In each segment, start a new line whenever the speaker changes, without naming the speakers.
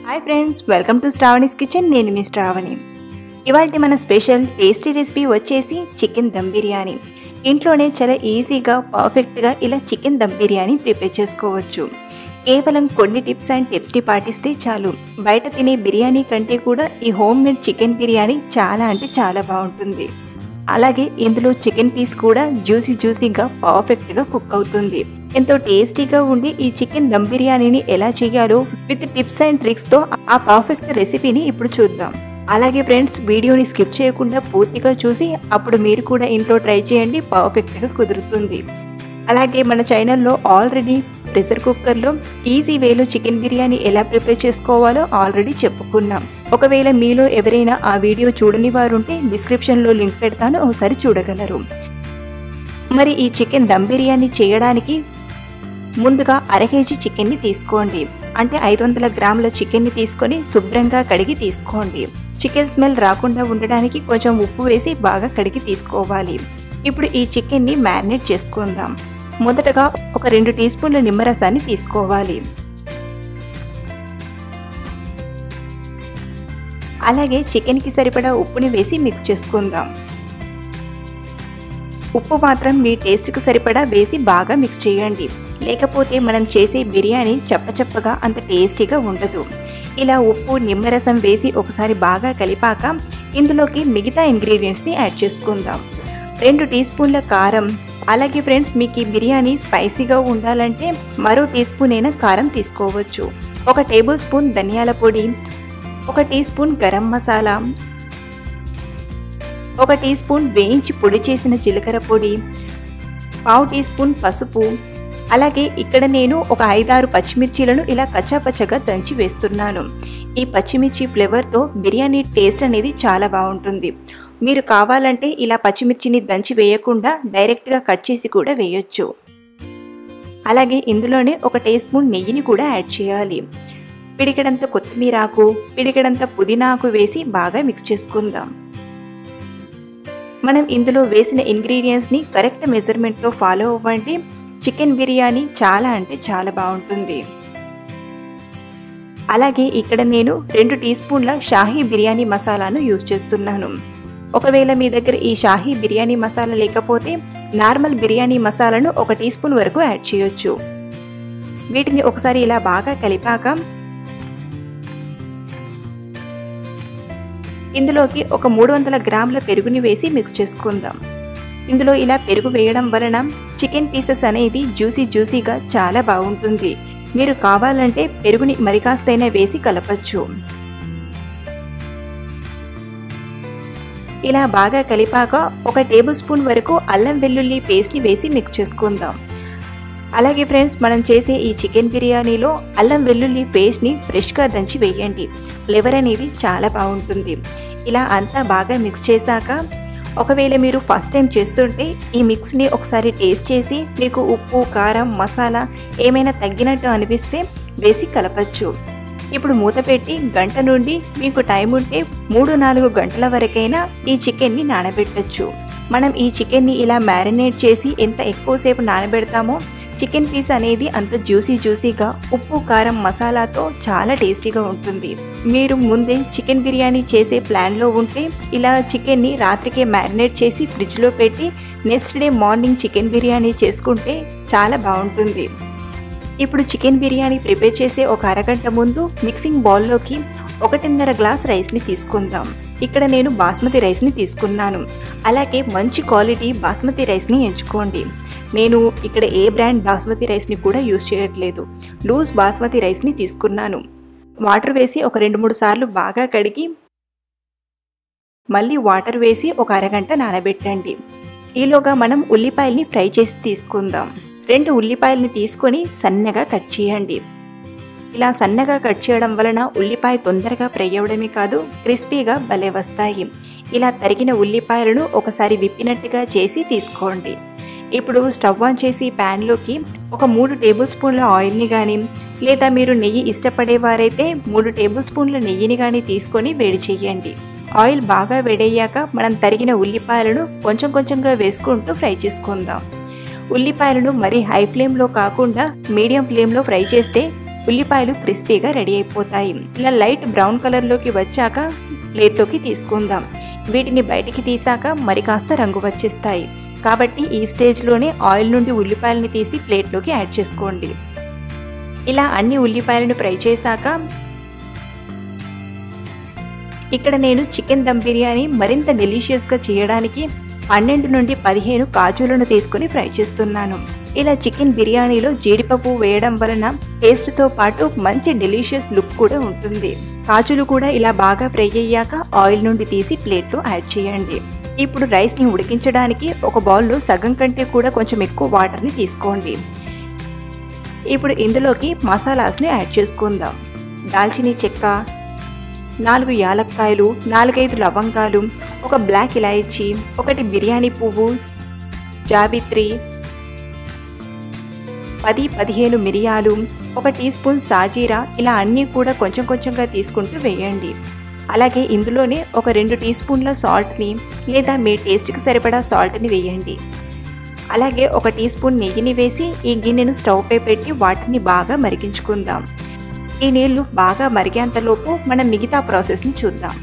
hi friends welcome to Sravani's kitchen నేను మీ శ్రావణి ఇవాళ మన స్పెషల్ టేస్టీ రెసిపీ వచ్చేసి చికెన్ దమ్ బిర్యానీ ఇంట్లోనే చాలా ఈజీగా పర్ఫెక్ట్గా ఇలా చికెన్ దమ్ బిర్యానీ ప్రిపేర్ చేసుకోవచ్చు కేవలం కొన్ని టిప్స్ అండ్ టిప్స్ని పాటిస్తే చాలు బయట తినే బిర్యానీ కంటే కూడా ఈ హోమ్ మేడ్ చికెన్ బిర్యానీ చాలా అంటే చాలా బాగుంటుంది అలాగే ఇందులో చికెన్ పీస్ కూడా జ్యూసీ జ్యూసీగా పర్ఫెక్ట్గా కుక్ అవుతుంది ఎంతో టేస్టీగా ఉండి ఈ చికెన్ దమ్ బిర్యానీని ఎలా చేయాలో విత్ టిప్స్ అండ్ ట్రిక్స్తో ఆ పర్ఫెక్ట్ రెసిపీని ఇప్పుడు చూద్దాం అలాగే ఫ్రెండ్స్ వీడియోని స్కిప్ చేయకుండా పూర్తిగా చూసి అప్పుడు మీరు కూడా ఇంట్లో ట్రై చేయండి పర్ఫెక్ట్గా కుదురుతుంది అలాగే మన ఛానల్లో ఆల్రెడీ ప్రెషర్ కుక్కర్లో ఈజీ వేలో చికెన్ బిర్యానీ ఎలా ప్రిపేర్ చేసుకోవాలో ఆల్రెడీ చెప్పుకున్నాం ఒకవేళ మీలో ఎవరైనా ఆ వీడియో చూడని వారు ఉంటే డిస్క్రిప్షన్లో లింక్ పెడతాను ఒకసారి చూడగలరు మరి ఈ చికెన్ దమ్ బిర్యానీ చేయడానికి ముందుగా అర కేజీ చికెన్ని తీసుకోండి అంటే ఐదు వందల గ్రాముల చికెన్ని తీసుకొని శుభ్రంగా కడిగి తీసుకోండి చికెన్ స్మెల్ రాకుండా ఉండడానికి కొంచెం ఉప్పు వేసి బాగా కడిగి తీసుకోవాలి ఇప్పుడు ఈ చికెన్ని మ్యారినేట్ చేసుకుందాం మొదటగా ఒక రెండు టీ స్పూన్ల నిమ్మరసాన్ని తీసుకోవాలి అలాగే చికెన్కి సరిపడా ఉప్పుని వేసి మిక్స్ చేసుకుందాం ఉప్పు మాత్రం మీ టేస్ట్కి సరిపడా వేసి బాగా మిక్స్ చేయండి లేకపోతే మనం చేసే బిర్యానీ చప్పచప్పగా అంత టేస్టీగా ఉండదు ఇలా ఉప్పు నిమ్మరసం వేసి ఒకసారి బాగా కలిపాక ఇందులోకి మిగతా ఇంగ్రీడియంట్స్ని యాడ్ చేసుకుందాం రెండు టీ స్పూన్ల కారం అలాగే ఫ్రెండ్స్ మీకు ఈ బిర్యానీ స్పైసీగా ఉండాలంటే మరో టీ స్పూన్ అయినా కారం తీసుకోవచ్చు ఒక టేబుల్ స్పూన్ ధనియాల పొడి ఒక టీ స్పూన్ గరం మసాలా ఒక టీ స్పూన్ వేయించి పొడి చేసిన జీలకర్ర పొడి పావు టీ స్పూన్ పసుపు అలాగే ఇక్కడ నేను ఒక ఐదారు పచ్చిమిర్చీలను ఇలా కచ్చాపచ్చగా దంచి వేస్తున్నాను ఈ పచ్చిమిర్చి ఫ్లేవర్తో బిర్యానీ టేస్ట్ అనేది చాలా బాగుంటుంది మీరు కావాలంటే ఇలా పచ్చిమిర్చిని దంచి వేయకుండా డైరెక్ట్గా కట్ చేసి కూడా వేయొచ్చు అలాగే ఇందులోనే ఒక టీ స్పూన్ నెయ్యిని కూడా యాడ్ చేయాలి పిడికడంత కొత్తిమీరాకు పిడికడంత పుదీనాకు వేసి బాగా మిక్స్ చేసుకుందాం మనం ఇందులో వేసిన ఇంగ్రీడియంట్స్ని కరెక్ట్ మెజర్మెంట్తో ఫాలో అవ్వండి చికెన్ బిర్యానీ చాలా అంటే చాలా బాగుంటుంది అలాగే ఇక్కడ నేను రెండు టీ స్పూన్ల షాహీ బిర్యానీ మసాలాను యూజ్ చేస్తున్నాను ఒకవేళ మీ దగ్గర ఈ షాహీ బిర్యానీ మసాలా లేకపోతే నార్మల్ బిర్యానీ మసాలాను ఒక టీ స్పూన్ వరకు యాడ్ చేయొచ్చు వీటిని ఒకసారి ఇలా బాగా కలిపాక ఇందులోకి ఒక మూడు వందల గ్రాముల పెరుగుని వేసి మిక్స్ చేసుకుందాం ఇందులో ఇలా పెరుగు వేయడం వలన చికెన్ పీసెస్ అనేది జ్యూసీ జ్యూసీగా చాలా బాగుంటుంది మీరు కావాలంటే పెరుగుని మరి కాస్తైనా వేసి కలపచ్చు ఇలా బాగా కలిపాక ఒక టేబుల్ స్పూన్ వరకు అల్లం వెల్లుల్లి పేస్ట్ని వేసి మిక్స్ చేసుకుందాం అలాగే ఫ్రెండ్స్ మనం చేసే ఈ చికెన్ బిర్యానీలో అల్లం వెల్లుల్లి పేస్ట్ని ఫ్రెష్గా దంచి వేయండి ఫ్లేవర్ అనేది చాలా బాగుంటుంది ఇలా అంతా బాగా మిక్స్ చేశాక ఒకవేళ మీరు ఫస్ట్ టైం చేస్తుంటే ఈ మిక్స్ని ఒకసారి టేస్ట్ చేసి మీకు ఉప్పు కారం మసాలా ఏమైనా తగ్గినట్టు అనిపిస్తే వేసి కలపచ్చు ఇప్పుడు మూత పెట్టి గంట నుండి మీకు టైం ఉంటే మూడు నాలుగు గంటల వరకైనా ఈ చికెన్ని నానబెట్టచ్చు మనం ఈ చికెన్ని ఇలా మ్యారినేట్ చేసి ఎంత ఎక్కువసేపు నానబెడతామో చికెన్ పీస్ అనేది అంత జ్యూసీ జ్యూసీగా ఉప్పు కారం మసాలాతో చాలా టేస్టీగా ఉంటుంది మీరు ముందే చికెన్ బిర్యానీ చేసే ప్లాన్లో ఉంటే ఇలా చికెన్ని రాత్రికే మ్యారినేట్ చేసి ఫ్రిడ్జ్లో పెట్టి next day morning chicken biryani చేసుకుంటే చాలా బాగుంటుంది ఇప్పుడు చికెన్ బిర్యానీ ప్రిపేర్ చేసే ఒక అరగంట ముందు మిక్సింగ్ బౌల్లోకి ఒకటిన్నర గ్లాస్ రైస్ని తీసుకుందాం ఇక్కడ నేను బాస్మతి రైస్ని తీసుకున్నాను అలాగే మంచి క్వాలిటీ బాస్మతి రైస్ని ఎంచుకోండి నేను ఇక్కడ ఏ బ్రాండ్ బాస్మతి రైస్ని కూడా యూజ్ చేయట్లేదు లూజ్ బాస్మతి రైస్ని తీసుకున్నాను వాటర్ వేసి ఒక రెండు మూడు సార్లు బాగా కడిగి మళ్ళీ వాటర్ వేసి ఒక అరగంట నానబెట్టండి ఈలోగా మనం ఉల్లిపాయల్ని ఫ్రై చేసి తీసుకుందాం రెండు ఉల్లిపాయల్ని తీసుకొని సన్నగా కట్ చేయండి ఇలా సన్నగా కట్ చేయడం వలన ఉల్లిపాయ తొందరగా ఫ్రై అవ్వడమే కాదు క్రిస్పీగా భలే వస్తాయి ఇలా తరిగిన ఉల్లిపాయలను ఒకసారి విప్పినట్టుగా చేసి తీసుకోండి ఇప్పుడు స్టవ్ ఆన్ చేసి ప్యాన్లోకి ఒక మూడు టేబుల్ స్పూన్ల ఆయిల్ని కానీ లేదా మీరు నెయ్యి ఇష్టపడేవారైతే మూడు టేబుల్ స్పూన్ల నెయ్యిని కానీ తీసుకొని వేడి చేయండి ఆయిల్ బాగా వేడయ్యాక మనం తరిగిన ఉల్లిపాయలను కొంచెం కొంచెంగా వేసుకుంటూ ఫ్రై చేసుకుందాం ఉల్లిపాయలను మరి హై ఫ్లేమ్లో కాకుండా మీడియం ఫ్లేమ్లో ఫ్రై చేస్తే ఉల్లిపాయలు క్రిస్పీగా రెడీ అయిపోతాయి ఇలా లైట్ బ్రౌన్ కలర్లోకి వచ్చాక ప్లేట్లోకి తీసుకుందాం వీటిని బయటికి తీసాక మరి కాస్త రంగు వచ్చేస్తాయి కాబట్టి ఈ స్టేజ్లోనే ఆయిల్ నుండి ఉల్లిపాయలని తీసి ప్లేట్లోకి యాడ్ చేసుకోండి ఇలా అన్ని ఉల్లిపాయలను ఫ్రై చేశాక ఇక్కడ నేను చికెన్ దమ్ బిర్యానీ మరింత డెలిషియస్గా చేయడానికి పన్నెండు నుండి పదిహేను కాజులను తీసుకుని ఫ్రై చేస్తున్నాను ఇలా చికెన్ బిర్యానీలో జీడిపప్పు వేయడం వలన టేస్ట్తో పాటు మంచి డెలిషియస్ లుక్ కూడా ఉంటుంది కాజులు కూడా ఇలా బాగా ఫ్రై అయ్యాక ఆయిల్ నుండి తీసి ప్లేట్లో యాడ్ చేయండి ఇప్పుడు రైస్ని ఉడికించడానికి ఒక బౌల్లో సగం కంటే కూడా కొంచెం ఎక్కువ వాటర్ని తీసుకోండి ఇప్పుడు ఇందులోకి మసాలాస్ని యాడ్ చేసుకుందాం దాల్చిని చెక్క నాలుగు యాలక్కాయలు నాలుగైదు లవంగాలు ఒక బ్లాక్ ఇలాయచీ ఒకటి బిర్యానీ పువ్వు జాబిత్రి పది పదిహేను మిరియాలు ఒక టీ స్పూన్ సాజీరా ఇలా అన్నీ కూడా కొంచెం కొంచెంగా తీసుకుంటూ వేయండి అలాగే ఇందులోనే ఒక రెండు టీ స్పూన్ల సాల్ట్ని లేదా మీ టేస్ట్కి సరిపడా సాల్ట్ని వేయండి అలాగే ఒక టీ స్పూన్ నెయ్యిని వేసి ఈ గిన్నెను స్టవ్పై పెట్టి వాటిని బాగా మరిగించుకుందాం ఈ నీళ్లు బాగా మరిగేంతలోపు మనం మిగతా ప్రాసెస్ని చూద్దాం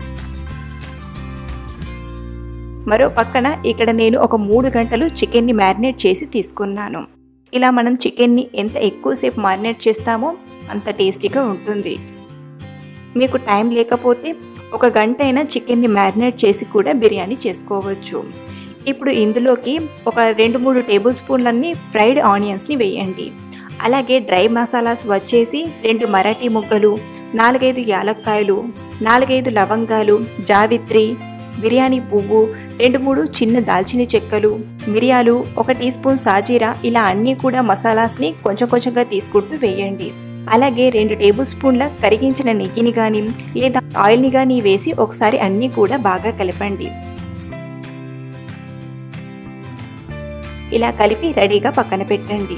మరో పక్కన ఇక్కడ నేను ఒక మూడు గంటలు చికెన్ని మ్యారినేట్ చేసి తీసుకున్నాను ఇలా మనం చికెన్ని ఎంత ఎక్కువసేపు మ్యారినేట్ చేస్తామో అంత టేస్టీగా ఉంటుంది మీకు టైం లేకపోతే ఒక గంట అయినా చికెన్ని మ్యారినేట్ చేసి కూడా బిర్యానీ చేసుకోవచ్చు ఇప్పుడు ఇందులోకి ఒక రెండు మూడు టేబుల్ స్పూన్లన్నీ ఫ్రైడ్ ఆనియన్స్ని వేయండి అలాగే డ్రై మసాలాస్ వచ్చేసి రెండు మరాఠీ ముక్కలు నాలుగైదు యాలక్కాయలు నాలుగైదు లవంగాలు జావిత్రి బిర్యానీ పువ్వు రెండు మూడు చిన్న దాల్చిన చెక్కలు మిరియాలు ఒక టీ స్పూన్ సాజీరా ఇలా అన్నీ కూడా మసాలాస్ని కొంచెం కొంచెంగా తీసుకుంటూ వేయండి అలాగే రెండు టేబుల్ స్పూన్ల కరిగించిన నెయ్యిని కానీ లేదా ఆయిల్ని కానీ వేసి ఒకసారి అన్నీ కూడా బాగా కలపండి ఇలా కలిపి రెడీగా పక్కన పెట్టండి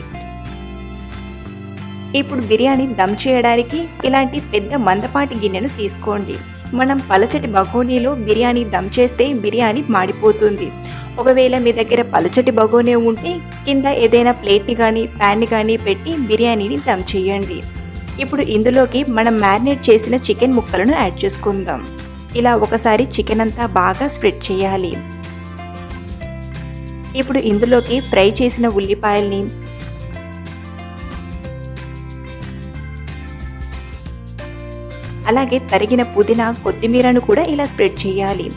ఇప్పుడు బిర్యానీ దమ్ చేయడానికి ఇలాంటి పెద్ద మందపాటి గిన్నెను తీసుకోండి మనం పలచటి బగోనీలో బిర్యానీ దమ్ చేస్తే బిర్యానీ మాడిపోతుంది ఒకవేళ మీ దగ్గర పలచటి బగోనే ఉంటే కింద ఏదైనా ప్లేట్ని కానీ ప్యాన్ని కానీ పెట్టి బిర్యానీని దమ్ చేయండి ఇప్పుడు ఇందులోకి మనం మ్యారినేట్ చేసిన చికెన్ ముక్కలను యాడ్ చేసుకుందాం ఇలా ఒకసారి చికెన్ అంతా బాగా స్ప్రెడ్ చేయాలి ఇప్పుడు ఇందులోకి ఫ్రై చేసిన ఉల్లిపాయల్ని అలాగే తరిగిన పుదీనా కొత్తిమీరను కూడా ఇలా స్ప్రెడ్ చేయాలి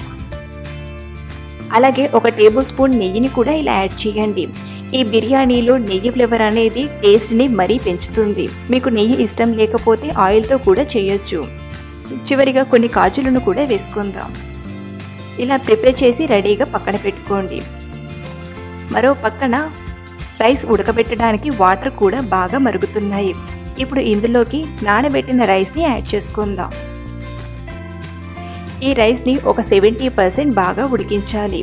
అలాగే ఒక టేబుల్ స్పూన్ నెయ్యిని కూడా ఇలా యాడ్ చేయండి ఈ బిర్యానీలో నెయ్యి ఫ్లేవర్ అనేది టేస్ట్ని మరీ పెంచుతుంది మీకు నెయ్యి ఇష్టం లేకపోతే ఆయిల్తో కూడా చేయొచ్చు చివరిగా కొన్ని కాజులను కూడా వేసుకుందాం ఇలా ప్రిపేర్ చేసి రెడీగా పక్కన పెట్టుకోండి మరో పక్కన రైస్ ఉడకబెట్టడానికి వాటర్ కూడా బాగా మరుగుతున్నాయి ఇప్పుడు ఇందులోకి నానబెట్టిన రైస్ని యాడ్ చేసుకుందాం ఈ రైస్ని ఒక సెవెంటీ పర్సెంట్ బాగా ఉడికించాలి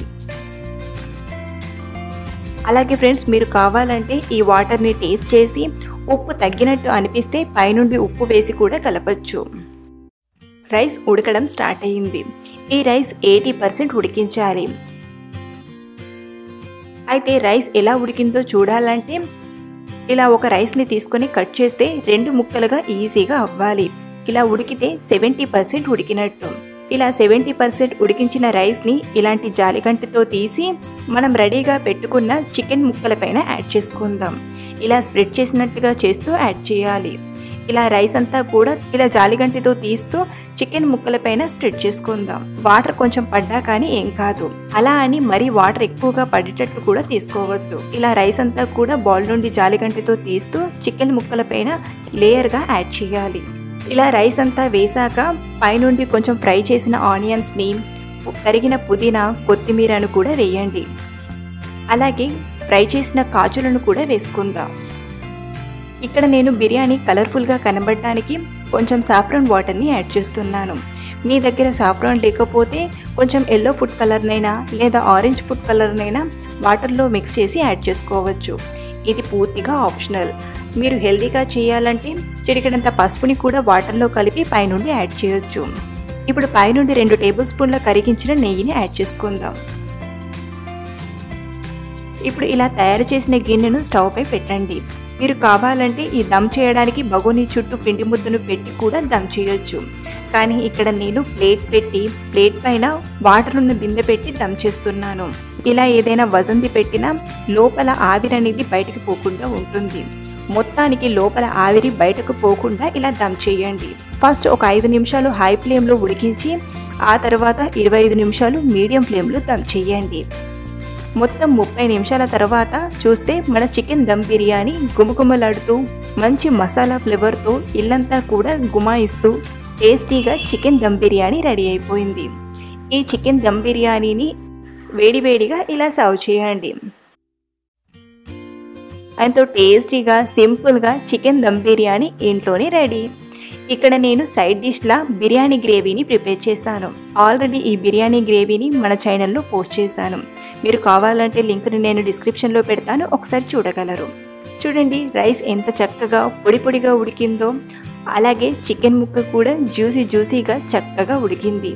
అలాగే ఫ్రెండ్స్ మీరు కావాలంటే ఈ వాటర్ని టేస్ట్ చేసి ఉప్పు తగ్గినట్టు అనిపిస్తే పైనుండి ఉప్పు వేసి కూడా కలపచ్చు రైస్ ఉడకడం స్టార్ట్ అయ్యింది ఈ రైస్ ఎయిటీ పర్సెంట్ ఉడికించాలి అయితే రైస్ ఎలా ఉడికిందో చూడాలంటే ఇలా ఒక రైస్ని తీసుకొని కట్ చేస్తే రెండు ముక్కలుగా ఈజీగా అవ్వాలి ఇలా ఉడికితే సెవెంటీ పర్సెంట్ ఉడికినట్టు ఇలా సెవెంటీ పర్సెంట్ ఉడికించిన రైస్ని ఇలాంటి జాలిగంటతో తీసి మనం రెడీగా పెట్టుకున్న చికెన్ ముక్కలపైన యాడ్ చేసుకుందాం ఇలా స్ప్రెడ్ చేసినట్టుగా చేస్తూ యాడ్ చేయాలి ఇలా రైస్ అంతా కూడా ఇలా జాలిగంటితో తీస్తూ చికెన్ ముక్కలపైన స్ప్రెడ్ చేసుకుందాం వాటర్ కొంచెం పడ్డా కానీ ఏం కాదు అలా అని మరీ వాటర్ ఎక్కువగా పడేటట్టు కూడా తీసుకోవద్దు ఇలా రైస్ అంతా కూడా బౌల్ నుండి జాలిగంటితో తీస్తూ చికెన్ ముక్కలపైన లేయర్గా యాడ్ చేయాలి ఇలా రైస్ అంతా వేసాక పైనుండి కొంచెం ఫ్రై చేసిన ఆనియన్స్ని తరిగిన పుదీనా కొత్తిమీరను కూడా వేయండి అలాగే ఫ్రై చేసిన కాజులను కూడా వేసుకుందాం ఇక్కడ నేను బిర్యానీ కలర్ఫుల్గా కనబడడానికి కొంచెం సాఫ్రాన్ వాటర్ని యాడ్ చేస్తున్నాను మీ దగ్గర సాఫ్రాన్ లేకపోతే కొంచెం ఎల్లో ఫుడ్ కలర్నైనా లేదా ఆరెంజ్ ఫుడ్ కలర్నైనా వాటర్లో మిక్స్ చేసి యాడ్ చేసుకోవచ్చు ఇది పూర్తిగా ఆప్షనల్ మీరు హెల్దీగా చేయాలంటే చిటికెడంత పసుపుని కూడా వాటర్లో కలిపి పైనుండి యాడ్ చేయొచ్చు ఇప్పుడు పైనుండి రెండు టేబుల్ స్పూన్ల కరిగించిన నెయ్యిని యాడ్ చేసుకుందాం ఇప్పుడు ఇలా తయారు చేసిన గిన్నెను స్టవ్ పై పెట్టండి మీరు కావాలంటే ఈ దమ్ చేయడానికి బగోనీ చుట్టూ పిండి ముద్దను పెట్టి కూడా దమ్ చేయొచ్చు కానీ ఇక్కడ నేను ప్లేట్ పెట్టి ప్లేట్ పైన వాటర్ ఉన్న బిందె పెట్టి దమ్ చేస్తున్నాను ఇలా ఏదైనా వజంతి పెట్టినా లోపల ఆవిరి అనేది బయటకు పోకుండా ఉంటుంది మొత్తానికి లోపల ఆవిరి బయటకు పోకుండా ఇలా దమ్ చేయండి ఫస్ట్ ఒక ఐదు నిమిషాలు హై ఫ్లేమ్లో ఉడికించి ఆ తర్వాత ఇరవై ఐదు నిమిషాలు మీడియం ఫ్లేమ్లో దమ్ చేయండి మొత్తం ముప్పై నిమిషాల తర్వాత చూస్తే మన చికెన్ దమ్ బిర్యానీ గుమగుమలాడుతూ మంచి మసాలా ఫ్లేవర్తో ఇల్లంతా కూడా గుమాయిస్తూ టేస్టీగా చికెన్ దమ్ బిర్యానీ రెడీ అయిపోయింది ఈ చికెన్ దమ్ బిర్యానీని వేడివేడిగా ఇలా సర్వ్ చేయండి ఎంతో టేస్టీగా సింపుల్గా చికెన్ దమ్ బిర్యానీ ఇంట్లోనే రెడీ ఇక్కడ నేను సైడ్ డిష్లా బిర్యానీ గ్రేవీని ప్రిపేర్ చేశాను ఆల్రెడీ ఈ బిర్యానీ గ్రేవీని మన ఛానల్లో పోస్ట్ చేశాను మీరు కావాలంటే లింక్ని నేను డిస్క్రిప్షన్లో పెడతాను ఒకసారి చూడగలరు చూడండి రైస్ ఎంత చక్కగా పొడి పొడిగా ఉడికిందో అలాగే చికెన్ ముక్క కూడా జ్యూసీ జ్యూసీగా చక్కగా ఉడికింది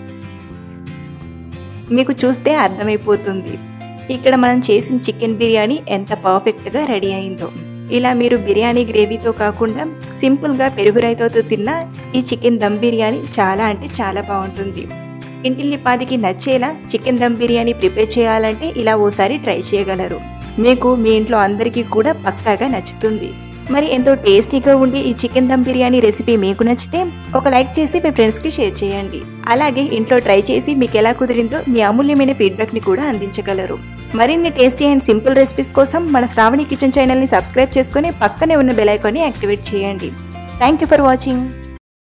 మీకు చూస్తే అర్థమైపోతుంది ఇక్కడ మనం చేసిన చికెన్ బిర్యానీ ఎంత పర్ఫెక్ట్గా రెడీ అయిందో ఇలా మీరు బిర్యానీ గ్రేవీతో కాకుండా సింపుల్గా పెరుగు రైతాతో తిన్న ఈ చికెన్ దమ్ బిర్యానీ చాలా అంటే చాలా బాగుంటుంది ఇంటిల్లిపాదికి నచ్చేలా చికెన్ దమ్ బిర్యానీ ప్రిపేర్ చేయాలంటే ఇలా ఓసారి ట్రై చేయగలరు మీకు మీ ఇంట్లో అందరికీ కూడా పక్కాగా నచ్చుతుంది మరి ఎంతో టేస్టీగా ఉండి ఈ చికెన్ దమ్ బిర్యానీ రెసిపీ మీకు నచ్చితే ఒక లైక్ చేసి మీ ఫ్రెండ్స్కి షేర్ చేయండి అలాగే ఇంట్లో ట్రై చేసి మీకు ఎలా కుదిరిందో మీ అమూల్యమైన ఫీడ్బ్యాక్ని కూడా అందించగలరు మరిన్ని టేస్టీ అండ్ సింపుల్ రెసిపీస్ కోసం మన శ్రావణి కిచెన్ ఛానల్ని సబ్స్క్రైబ్ చేసుకుని పక్కనే ఉన్న బెల్ ఐకాన్ని యాక్టివేట్ చేయండి థ్యాంక్ యూ ఫర్ వాచింగ్